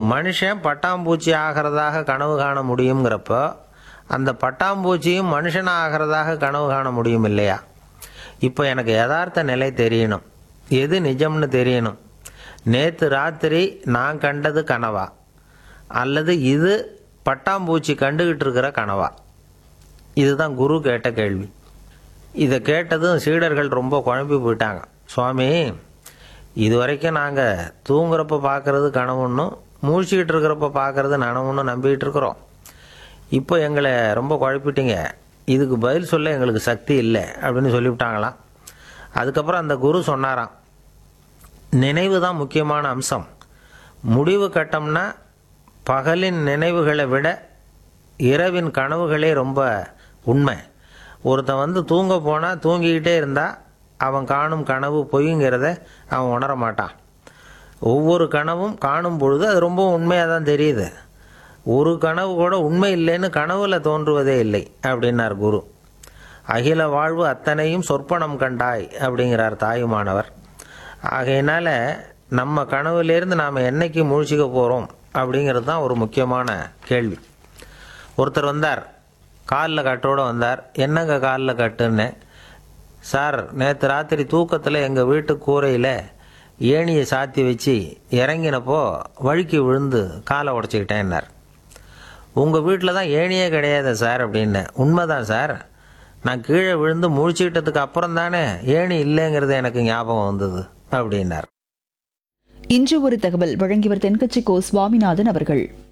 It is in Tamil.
மனுஷன் பட்டாம்பூச்சி ஆகிறதாக கனவு காண முடியுங்கிறப்போ அந்த பட்டாம்பூச்சியும் மனுஷன் ஆகிறதாக கனவு காண முடியும் இல்லையா இப்போ எனக்கு யதார்த்த நிலை தெரியணும் எது நிஜம்னு தெரியணும் நேற்று ராத்திரி நான் கண்டது கனவா அல்லது இது பட்டாம்பூச்சி கண்டுகிட்டு இருக்கிற கனவா இதுதான் குரு கேட்ட கேள்வி இதை கேட்டதும் சீடர்கள் ரொம்ப குழம்பி போயிட்டாங்க சுவாமி இது வரைக்கும் நாங்கள் தூங்குறப்ப பார்க்கறது கனவுன்னும் மூழ்கிக்கிட்டு இருக்கிறப்ப பார்க்கறது நனவுன்னு நம்பிக்கிட்டு இருக்கிறோம் இப்போ எங்களை ரொம்ப குழப்பிட்டீங்க இதுக்கு பதில் சொல்ல எங்களுக்கு சக்தி இல்லை அப்படின்னு சொல்லிவிட்டாங்களாம் அதுக்கப்புறம் அந்த குரு சொன்னாராம் நினைவு தான் முக்கியமான அம்சம் முடிவு கட்டம்னா பகலின் நினைவுகளை விட இரவின் கனவுகளே ரொம்ப உண்மை ஒருத்தன் வந்து தூங்க போனால் தூங்கிக்கிட்டே இருந்தால் அவன் காணும் கனவு பொய்ங்கிறத அவன் உணர மாட்டான் ஒவ்வொரு கனவும் காணும் பொழுது அது ரொம்ப உண்மையாக தான் தெரியுது ஒரு கனவு கூட உண்மை இல்லைன்னு கனவுல தோன்றுவதே இல்லை அப்படின்னார் குரு அகில வாழ்வு அத்தனையும் சொற்பனம் கண்டாய் அப்படிங்கிறார் தாயுமானவர் ஆகையினால நம்ம கனவுலேருந்து நாம் என்னைக்கு முழிச்சிக்க போகிறோம் அப்படிங்கிறது தான் ஒரு முக்கியமான கேள்வி ஒருத்தர் வந்தார் காலில் கட்டோடு வந்தார் என்னங்க காலில் கட்டுன்னு சார் நேற்று ராத்திரி தூக்கத்தில் எங்கள் வீட்டு கூரையில் ஏணியை சாத்தி வச்சு இறங்கினப்போ வழுக்கி விழுந்து காலை உடச்சிக்கிட்டேன்னார் உங்கள் வீட்டில் தான் ஏணியே கிடையாது சார் அப்படின்னு உண்மைதான் சார் நான் கீழே விழுந்து முழிச்சுக்கிட்டதுக்கு அப்புறம் தானே ஏணி இல்லைங்கிறது எனக்கு ஞாபகம் வந்தது அப்படின்னார் இன்று ஒரு தகவல் வழங்கியவர் தென்கட்சி கோ சுவாமிநாதன் அவர்கள்